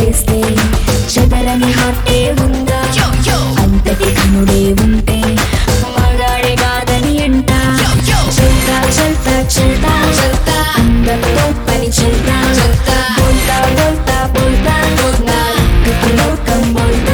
ఎరవేస్తే చెదరని హార్టే ఉందా అంతటి కనుడే ఉంటే మగాడే కాదని అంట చల్తా చల్తా చల్తా చల్తా అందరితో పని చల్తా చల్తా బోల్తా బోల్తా బోల్తా బోల్తా లోకం బోల్తా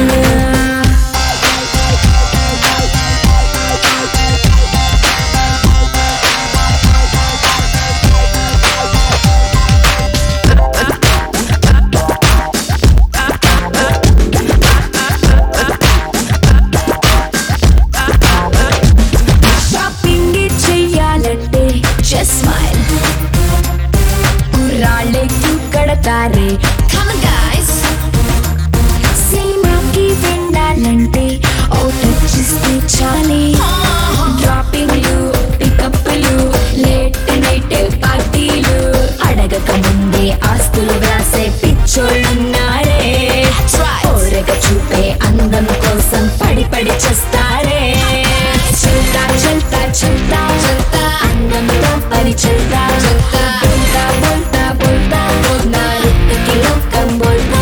షాపింగ్ చెయ్యాలంటే జస్ట్ స్మైల్ కుర్రాళ్ళే క్యూ కడతారే Come on, guys. సినిమాకి వెళ్ళాలంటే ఓ టచ్ ఇస్తే చాలే డ్రాపింగ్లు పికప్లు లేట్ నైట్ పార్టీలు అడగక ముందే ఆస్తులు వ్రాసే పిచ్చోళ్ళున్నారే That's right. కోరగ చూపే అందం కోసం పడి పడి చేస్తారే చల్తా చల్తా చల్తా చల్తా అందంతో పని చల్తా చల్తా బోల్తా బోల్తా బోల్తా బోల్తా రుక్కి లోకం బోల్తా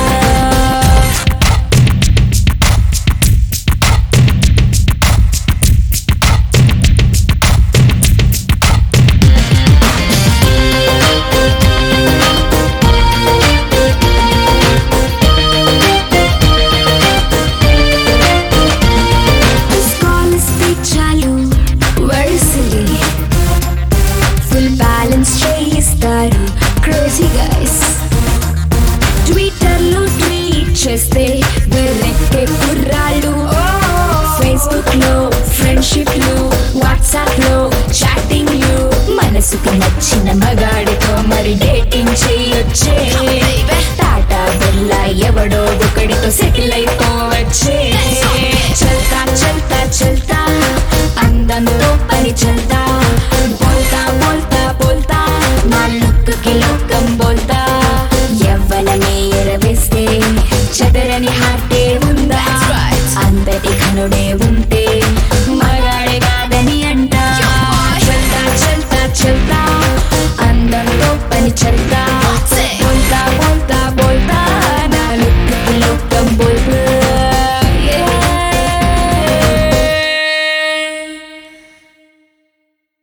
స్కాలర్స్కి చాలు వరుసలే ఫుల్ బ్యాలెన్స్ చేయిస్తారు క్రేజీ గైస్ ట్విట్టర్ లో ట్వీట్ చేస్తే వెర్రెక్కే కుర్రాళ్ళు ఫేస్బుక్ లో ఫ్రెండ్షిప్ లో వాట్సాప్ లో చాటింగ్ లో మనసుకు నచ్చిన మగాడితో మరి డేటింగ్ చేయొచ్చే టాటా బిర్లా ఎవడో ఒకడితో సెటిల్ అయిపోవచ్చే చల్తా చల్తా చల్తా అందంతో పని చల్తా బోల్తా బోల్తా బోల్తా నా లుక్కి లోకం బోల్తా ఎవ్వలనే ఎరవేస్తే చదరని హార్టే ఉందా That's right. అంతటి కనుడే ఉంటే మగాడే కాదని అంట చల్తా చల్తా చల్తా అందంతో పని చల్తా That's it. బోల్తా బోల్తా బోల్తా నా లుక్కి లోకం బోల్తా